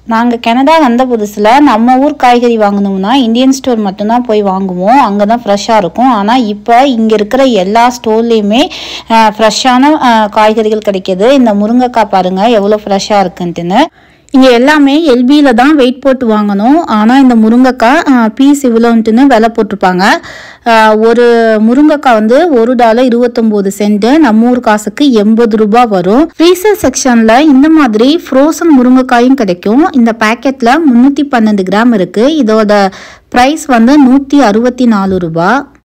நாங்கள் கனடா வந்த புதுசில் நம்ம ஊர் காய்கறி வாங்கணும்னா இந்தியன் ஸ்டோர் மட்டும்தான் போய் வாங்குவோம் அங்கே தான் ஃப்ரெஷ்ஷாக இருக்கும் ஆனால் இப்போ இங்கே இருக்கிற எல்லா ஸ்டோர்லேயுமே ஃப்ரெஷ்ஷான காய்கறிகள் கிடைக்கிது இந்த முருங்கைக்காய் பாருங்கள் எவ்வளோ ஃப்ரெஷ்ஷாக இருக்குன்ட்டுன்னு இங்கே எல்லாமே எல்பியில் தான் வெயிட் போட்டு வாங்கணும் ஆனால் இந்த முருங்கைக்காய் பீஸ் இவ்வளோன்ட்டுன்னு விலை போட்டிருப்பாங்க ஆஹ் ஒரு முருங்கைக்காய் வந்து ஒரு டாலர் இருபத்தொம்போது சென்ட்டு நம்ம ஊர் காசுக்கு எண்பது ரூபாய் வரும் ஃப்ரீசர் செக்ஷனில் இந்த மாதிரி ஃப்ரோசன் முருங்கைக்காயும் கிடைக்கும் இந்த பேக்கெட்டில் முந்நூற்றி பன்னெண்டு கிராம் இருக்குது இதோட ப்ரைஸ் வந்து நூற்றி அறுபத்தி நாலு ரூபாய்